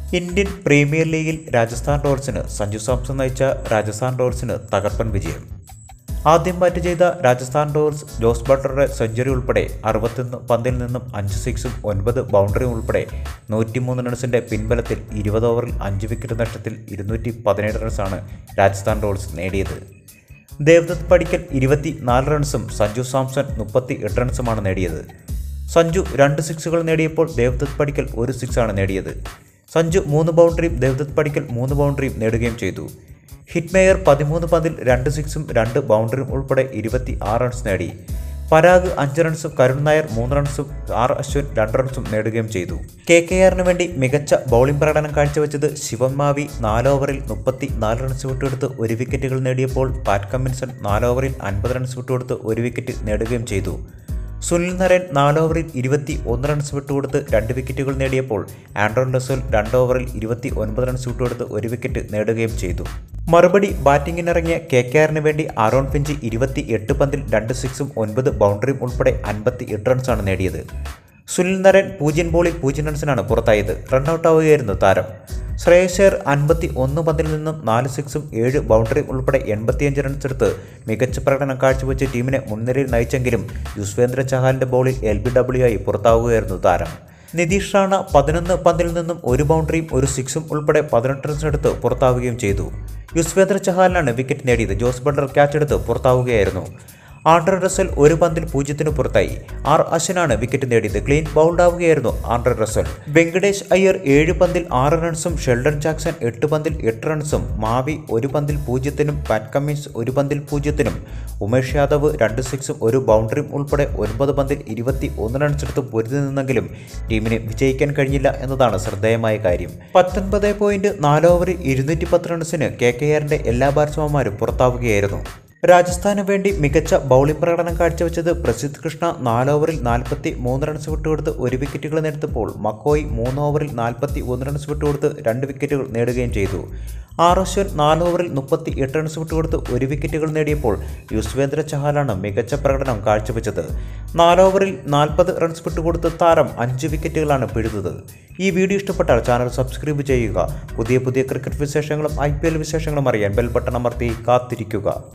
Indian premier ലീഗിൽ രാജസ്ഥാൻ റോയൽസിന് സഞ്ജു സാംസൺ നയിച്ച രാജസ്ഥാൻ റോയൽസിന് തകർപ്പൻ വിജയം ആദ്യം ബാറ്റ് ചെയ്ത രാജസ്ഥാൻ റോയൽസ് ജോസ് ബട്ടറുടെ സെഞ്ചുറി ഉൾപ്പെടെ അറുപത്തൊന്ന് പന്തിൽ നിന്നും അഞ്ച് സിക്സും ഒൻപത് ബൗണ്ടറിയും ഉൾപ്പെടെ നൂറ്റിമൂന്ന് റൺസിന്റെ പിൻബലത്തിൽ ഇരുപത് ഓവറിൽ അഞ്ച് വിക്കറ്റ് നഷ്ടത്തിൽ ഇരുന്നൂറ്റി പതിനേഴ് റൺസാണ് രാജസ്ഥാൻ റോയൽസ് നേടിയത് ദേവ്ദത്ത് പടിക്കൽ ഇരുപത്തി നാല് റൺസും സഞ്ജു സാംസൺ മുപ്പത്തി എട്ട് റൺസുമാണ് നേടിയത് സഞ്ജു രണ്ട് സിക്സുകൾ നേടിയപ്പോൾ ദേവ്ദത്ത് പടിക്കൽ ഒരു സിക്സാണ് നേടിയത് സഞ്ജു മൂന്ന് ബൗണ്ടറിയും ദേവ്ദത്ത് പടിക്കൽ മൂന്ന് ബൗണ്ടറിയും നേടുകയും ചെയ്തു ഹിറ്റ്മേയർ പതിമൂന്ന് പന്തിൽ രണ്ട് സിക്സും രണ്ട് ബൗണ്ടറിയും ഉൾപ്പെടെ ഇരുപത്തി ആറ് റൺസ് നേടി പരാഗ് അഞ്ച് റൺസും കരുൺ നായർ മൂന്ന് റൺസും ആർ അശ്വിൻ രണ്ട് റൺസും നേടുകയും ചെയ്തു കെ കെ ആറിന് വേണ്ടി മികച്ച ബൗളിംഗ് പ്രകടനം കാഴ്ചവെച്ചത് ശിവം മാവി നാല് ഓവറിൽ മുപ്പത്തി നാല് റൺസ് വിട്ടുകൊടുത്ത് ഒരു വിക്കറ്റുകൾ നേടിയപ്പോൾ പാറ്റ് കമ്മിൻസൺ നാല് ഓവറിൽ അൻപത് റൺസ് വിട്ടുകൊടുത്ത് ഒരു വിക്കറ്റ് നേടുകയും ചെയ്തു സുനിൽ നരൻ നാല് ഓവറിൽ ഇരുപത്തി ഒന്ന് റൺസ് വിട്ടുകൊടുത്ത് രണ്ട് വിക്കറ്റുകൾ നേടിയപ്പോൾ ആൻഡ്രോൺ ലസൽ രണ്ട് ഓവറിൽ ഇരുപത്തി ഒൻപത് റൺസ് വിട്ടുകൊടുത്ത് ഒരു വിക്കറ്റ് നേടുകയും ചെയ്തു മറുപടി ബാറ്റിംഗിനിറങ്ങിയ കെ കെ ആറിന് വേണ്ടി ആറോൺ ഫിഞ്ച് ഇരുപത്തി എട്ട് പന്തിൽ രണ്ട് സിക്സും ഒൻപത് ബൗണ്ടറിയും ഉൾപ്പെടെ അൻപത്തി എട്ട് റൺസാണ് നേടിയത് സുനിൽ നരൻ പൂജ്യം ബോളിൽ പൂജ്യം റൺസിനാണ് പുറത്തായത് റണ്ണൌട്ടാവുകയായിരുന്നു താരം ശ്രേയസ് അൻപത്തി ഒന്ന് പന്തിൽ നിന്നും നാല് സിക്സും ഏഴ് ബൗണ്ടറിയും ഉൾപ്പെടെ എൺപത്തിയഞ്ച് റൺസ് എടുത്ത് മികച്ച പ്രകടനം കാഴ്ചവെച്ച് ടീമിനെ മുൻനിരയിൽ നയിച്ചെങ്കിലും യുസ്വേന്ദ്ര ചഹാലിന്റെ ബോളിൽ എൽ ബി ഡബ്ല്യു ആയി പുറത്താവുകയായിരുന്നു താരം നിതീഷ് റാണ പതിനൊന്ന് പന്തിൽ നിന്നും ഒരു ബൗണ്ടറിയും ഒരു സിക്സും ഉൾപ്പെടെ പതിനെട്ട് റൺസ് എടുത്ത് പുറത്താവുകയും ചെയ്തു യുസ്വേന്ദ്ര ചഹാലിനാണ് വിക്കറ്റ് നേടിയത് ജോസ് ബട്ട്ലർ ക്യാച്ച് എടുത്ത് പുറത്താവുകയായിരുന്നു ആൻഡ്ര റസൽ ഒരു പന്തിൽ പൂജ്യത്തിന് പുറത്തായി ആർ അശ്വനാണ് വിക്കറ്റ് നേടിയത് ക്ലീൻ ബൗൾഡ് ആവുകയായിരുന്നു ആൻഡ്ര റസൽ വെങ്കടേഷ് അയ്യർ ഏഴ് പന്തിൽ ആറ് റൺസും ഷെൽഡൻ ജാക്സൺ എട്ട് പന്തിൽ എട്ട് റൺസും മാവി ഒരു പന്തിൽ പൂജ്യത്തിനും പാറ്റ് കമ്മിൻസ് ഒരു പന്തിൽ പൂജ്യത്തിനും ഉമേഷ് യാദവ് രണ്ട് സിക്സും ഒരു ബൗണ്ടറിയും ഉൾപ്പെടെ ഒൻപത് പന്തിൽ ഇരുപത്തി ഒന്ന് റൺസ് എടുത്ത് പൊരുതി നിന്നെങ്കിലും ടീമിന് വിജയിക്കാൻ കഴിഞ്ഞില്ല എന്നതാണ് ശ്രദ്ധേയമായ കാര്യം പത്തൊൻപത് പോയിന്റ് നാല് ഓവറിൽ ഇരുന്നൂറ്റി പത്ത് റൺസിന് കെ കെ ആറിന്റെ എല്ലാ ബാറ്റ്സ്മാൻമാരും പുറത്താവുകയായിരുന്നു രാജസ്ഥാന് വേണ്ടി മികച്ച ബൗളിംഗ് പ്രകടനം കാഴ്ചവെച്ചത് പ്രസിദ്ധ് കൃഷ്ണ നാല് ഓവറിൽ നാൽപ്പത്തി മൂന്ന് റൺസ് വിട്ടുകൊടുത്ത് ഒരു വിക്കറ്റുകൾ നേടുത്തപ്പോൾ മക്കോയ് മൂന്ന് ഓവറിൽ നാൽപ്പത്തി ഒന്ന് റൺസ് വിട്ടുകൊടുത്ത് രണ്ട് വിക്കറ്റുകൾ നേടുകയും ചെയ്തു ആർ അശ്വൻ നാല് ഓവറിൽ മുപ്പത്തി എട്ട് റൺസ് വിട്ടുകൊടുത്ത് ഒരു വിക്കറ്റുകൾ നേടിയപ്പോൾ യുസ്വേന്ദ്ര ചഹാലാണ് മികച്ച പ്രകടനം കാഴ്ചവെച്ചത് നാല് ഓവറിൽ നാൽപ്പത് റൺസ് വിട്ടുകൊടുത്ത് താരം അഞ്ച് വിക്കറ്റുകളാണ് പിഴുതത് ഈ വീഡിയോ ഇഷ്ടപ്പെട്ടാൽ ചാനൽ സബ്സ്ക്രൈബ് ചെയ്യുക പുതിയ പുതിയ ക്രിക്കറ്റ് വിശേഷങ്ങളും ഐ വിശേഷങ്ങളും അറിയാൻ ബെൽ ബട്ടൺ അമർത്തി കാത്തിരിക്കുക